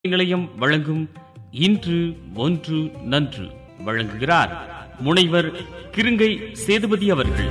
நிலையம் வழங்கும் இன்று ஒன்று நன்று வழங்குகிறார் முனைவர் கிருங்கை சேதுபதி அவர்கள்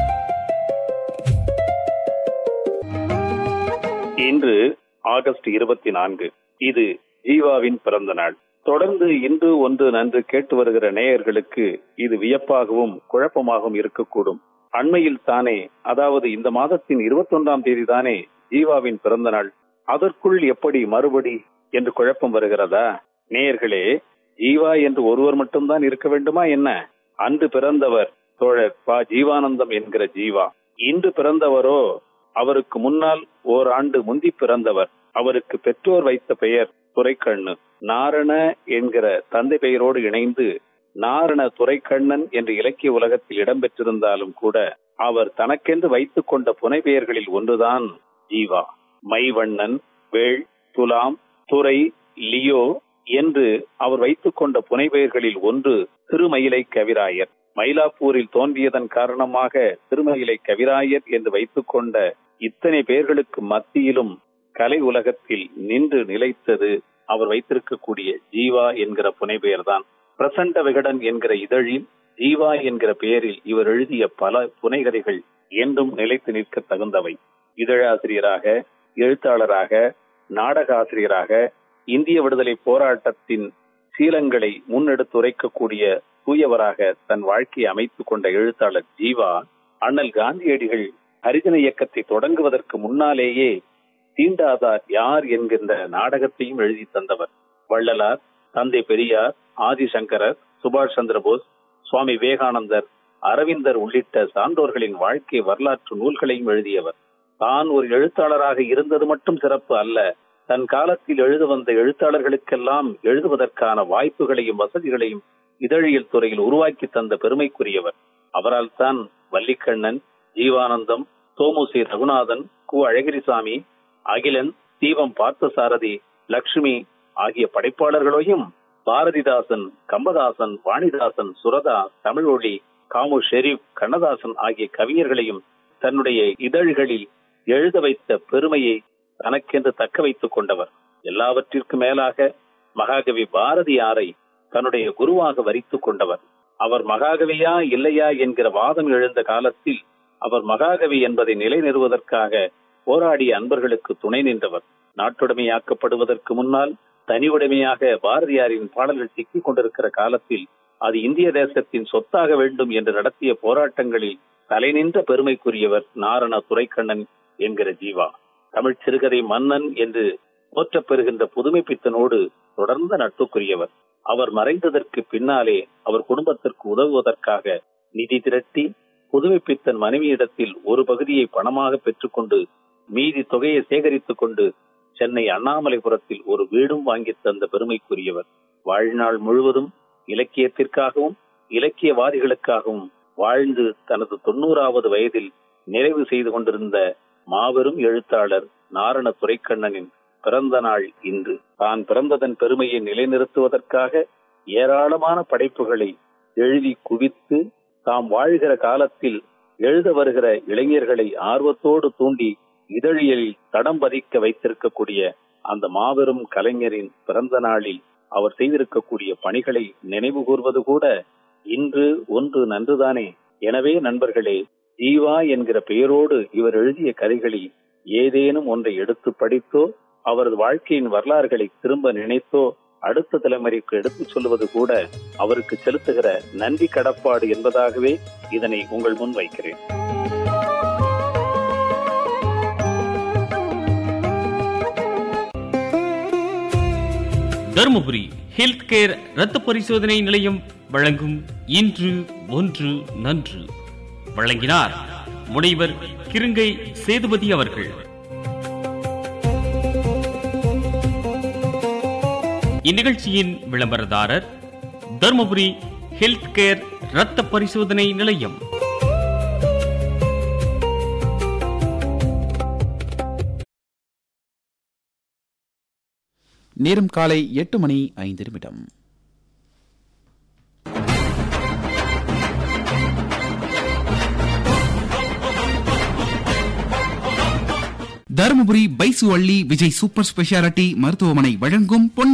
இன்று ஆகஸ்ட் இருபத்தி நான்கு இது ஜீவாவின் பிறந்த நாள் தொடர்ந்து இன்று ஒன்று நன்று கேட்டு வருகிற நேயர்களுக்கு இது வியப்பாகவும் குழப்பமாகவும் இருக்கக்கூடும் அண்மையில் தானே அதாவது இந்த மாதத்தின் இருபத்தொன்றாம் தேதி தானே ஜீவாவின் பிறந்த நாள் அதற்குள் எப்படி மறுபடி என்று குழப்பம் வருகிறதா நேயர்களே ஜீவா என்று ஒருவர் மட்டும்தான் இருக்க வேண்டுமா என்ன அன்று பிறந்தவர் தோழர் பா ஜீவானந்தம் என்கிற ஜீவா இன்று பிறந்தவரோ அவருக்கு முன்னால் ஓராண்டு முந்தி பிறந்தவர் அவருக்கு பெற்றோர் வைத்த பெயர் துரைக்கண்ணு நாரண என்கிற தந்தை பெயரோடு இணைந்து நாரண துரைக்கண்ணன் என்று இலக்கிய உலகத்தில் இடம்பெற்றிருந்தாலும் கூட அவர் தனக்கென்று வைத்துக் கொண்ட புனை பெயர்களில் ஒன்றுதான் ஜீவா மைவண்ணன் வேள் துலாம் துரை லியோ என்று அவர் வைத்துக் கொண்ட புனை பெயர்களில் ஒன்று திருமயிலை கவிராயர் மயிலாப்பூரில் தோன்றியதன் காரணமாக திருமயிலை கவிராயர் என்று வைத்துக் கொண்ட இத்தனை பெயர்களுக்கு மத்தியிலும் கலை உலகத்தில் நின்று நிலைத்தது அவர் வைத்திருக்கக்கூடிய ஜீவா என்கிற புனை பெயர்தான் பிரசண்ட விகடன் என்கிற இதழில் ஜீவா என்கிற பெயரில் இவர் எழுதிய பல புனைகதைகள் என்றும் நிலைத்து நிற்க தகுந்தவை இதழாசிரியராக எழுத்தாளராக நாடக ஆசிரியராக இந்திய விடுதலை போராட்டத்தின் சீலங்களை முன்னெடுத்துரைக்கக்கூடிய தூயவராக தன் வாழ்க்கையை அமைத்துக் கொண்ட எழுத்தாளர் ஜீவா அண்ணல் காந்தியடிகள் ஹரிஜன இயக்கத்தை தொடங்குவதற்கு முன்னாலேயே தீண்டாதார் யார் என்கின்ற நாடகத்தையும் எழுதி தந்தவர் வள்ளலார் தந்தை பெரியார் ஆதிசங்கரர் சுபாஷ் சந்திரபோஸ் சுவாமி விவேகானந்தர் அரவிந்தர் உள்ளிட்ட சான்றோர்களின் வாழ்க்கை வரலாற்று நூல்களையும் எழுதியவர் தான் ஒரு எழுத்தாளராக இருந்தது மட்டும் சிறப்பு அல்ல தன் காலத்தில் எழுத வந்த எழுத்தாளர்களுக்கெல்லாம் எழுதுவதற்கான வாய்ப்புகளையும் வசதிகளையும் இதழியல் துறையில் உருவாக்கி தந்த பெருமைக்குரியவர் அவரால் தான் வள்ளிக்கண்ணன் ஜீவானந்தம் தோமுசி ரகுநாதன் கு அழகிரிசாமி அகிலன் தீபம் பார்த்தசாரதி லக்ஷ்மி ஆகிய படைப்பாளர்களையும் பாரதிதாசன் கம்பதாசன் வாணிதாசன் சுரதா தமிழொழி காமு ஷெரீப் கண்ணதாசன் ஆகிய கவிஞர்களையும் தன்னுடைய இதழ்களில் எழுத வைத்த பெருமையை தனக்கென்று தக்க வைத்துக் கொண்டவர் எல்லாவற்றிற்கும் மேலாக மகாகவி பாரதியாரை தன்னுடைய குருவாக வரித்துக் கொண்டவர் அவர் மகாகவியா இல்லையா என்கிற வாதம் எழுந்த காலத்தில் அவர் மகாகவி என்பதை நிலைநிறுவதற்காக போராடிய அன்பர்களுக்கு துணை நின்றவர் நாட்டுடைமையாக்கப்படுவதற்கு முன்னால் தனி உடைமையாக பாரதியாரின் பாடல்கள் சிக்கிக் கொண்டிருக்கிற காலத்தில் அது இந்திய தேசத்தின் சொத்தாக வேண்டும் என்று நடத்திய போராட்டங்களில் தலை நின்ற பெருமைக்குரியவர் நாரண துரைக்கண்ணன் என்கிற ஜீவா தமிழ் சிறுகதை மன்னன் என்று போற்றப் பெறுகின்ற புதுமை பித்தனோடு தொடர்ந்த நட்புக்குரியவர் அவர் மறைந்ததற்கு பின்னாலே அவர் குடும்பத்திற்கு உதவுவதற்காக நிதி திரட்டி புதுமை பித்தன் மனைவியிடத்தில் ஒரு பகுதியை பணமாக பெற்றுக்கொண்டு மீதி தொகையை சேகரித்துக் கொண்டு சென்னை அண்ணாமலைபுரத்தில் ஒரு வீடும் வாங்கி தந்த பெருமைக்குரியவர் வாழ்நாள் முழுவதும் இலக்கியத்திற்காகவும் இலக்கியவாதிகளுக்காகவும் வாழ்ந்து தனது தொண்ணூறாவது வயதில் நிறைவு செய்து கொண்டிருந்த மாபெரும் எழுத்தாளர் நாரண துரைக்கண்ணனின் பிறந்த நாள் இன்று தான் பிறந்ததன் பெருமையை நிலைநிறுத்துவதற்காக ஏராளமான படைப்புகளை எழுதி குவித்து தாம் வாழ்கிற காலத்தில் எழுத வருகிற இளைஞர்களை ஆர்வத்தோடு தூண்டி இதழியலில் தடம் பதிக்க வைத்திருக்கக்கூடிய அந்த மாபெரும் கலைஞரின் பிறந்த நாளில் அவர் செய்திருக்கக்கூடிய பணிகளை நினைவு கூர்வது கூட இன்று ஒன்று நன்றுதானே எனவே நண்பர்களே ஜீவா என்கிற பெயரோடு இவர் எழுதிய கதைகளில் ஏதேனும் ஒன்றை எடுத்து படித்தோ அவரது வாழ்க்கையின் வரலாறுகளை திரும்ப நினைத்தோ அடுத்த தலைமுறைக்கு எடுத்துச் சொல்வது கூட அவருக்கு செலுத்துகிற நன்றி கடப்பாடு என்பதாகவே இதனை உங்கள் முன் வைக்கிறேன் தருமபுரி ஹெல்த் கேர் ரத்த பரிசோதனை நிலையம் வழங்கும் இன்று ஒன்று நன்று வழங்கினார் முனைவர் கிருங்கை சேதுபதி அவர்கள் இந்நிகழ்ச்சியின் விளம்பரதாரர் தருமபுரி ஹெல்த் கேர் ரத்த பரிசோதனை நிலையம் நேரம் காலை எட்டு மணி ஐந்து நிமிடம் தருமபுரி பைசு அள்ளி விஜய் சூப்பர் ஸ்பெஷாலிட்டி மருத்துவமனை வழங்கும் பொன்னி